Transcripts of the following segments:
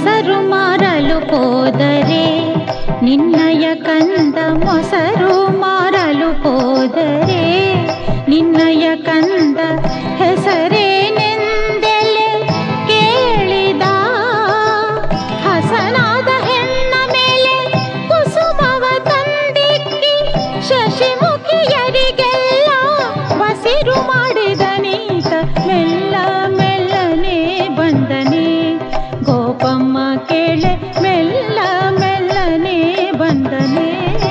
ಮೊಸರು ಮಾರಲು ಹೋದರೆ ನಿನ್ನಯ ಕಂದ ಮೊಸರು ಮಾರಲು ಹೋದರೆ ನಿನ್ನಯ ಕಂದ ಹೆಸರೇನೆಂದೆಲೆ ಕೇಳಿದ ಹಸನಾದ ಹೆಣ್ಣ ಮೇಲೆ ಕುಸುಮವ ತಂದಿಕ್ಕಿ ಶಶಿಮುಖಿಯರಿಗೆಲ್ಲ ಬಸಿರು ಮಾಡಿದ ನೀತ ಮೆಲ್ಲ ಮೆಲ್ಲನೆ ಬಂದನೆ ಗೋಪಮ್ಮ ಕೇಳೆ ಮೆಲ್ಲ ಮೆಲ್ಲನೆ ಬಂದನೆ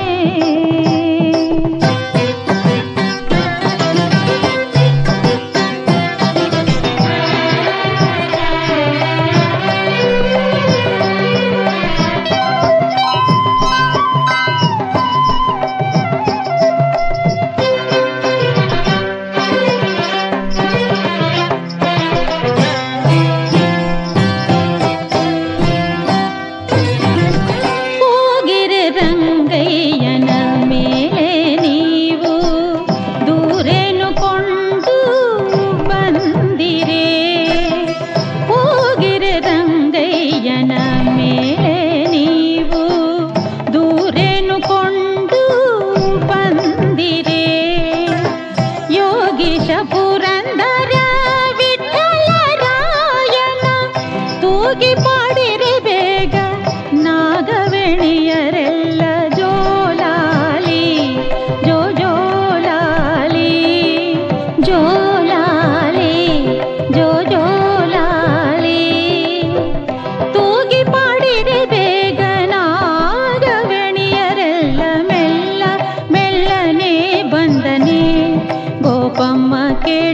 ಹೋಗಿರೆ ರಂಗಯ್ಯನ ಮೇಲೆ ನೀವು ದೂರೇನು ಕೊಂಡು ಬಂದಿರೆ ಹೋಗಿರೆ ರಂಗಯ್ಯನ ಮೇಲೆ ನೀವು ದೂರೇನು ಕೊಂಡು ಬಂದಿರೆ ಯೋಗೀಶ ಪುರಂದರ ವಿಠಲರಾಯನ ತೂಗಿ ಪಾಡಿರೆ ಬೇಗ ನಾಗವೆಣಿಯರೆಲ್ಲ ಜೋಲಾಲಿ ಜೋ ಜೋಲಾಲಿ ಜೋಲಾಲಿ ಜೋ ಜೋಲಾಲಿ ತೂಗಿ ಪಾಡಿರೆ ಬೇಗ ನಾಗವೆಣಿಯರೆಲ್ಲ ಮೆಲ್ಲ ಮೆಲ್ಲನೆ ಬಂದನೆ ಗೋಪಮ್ಮ ಕೇಳ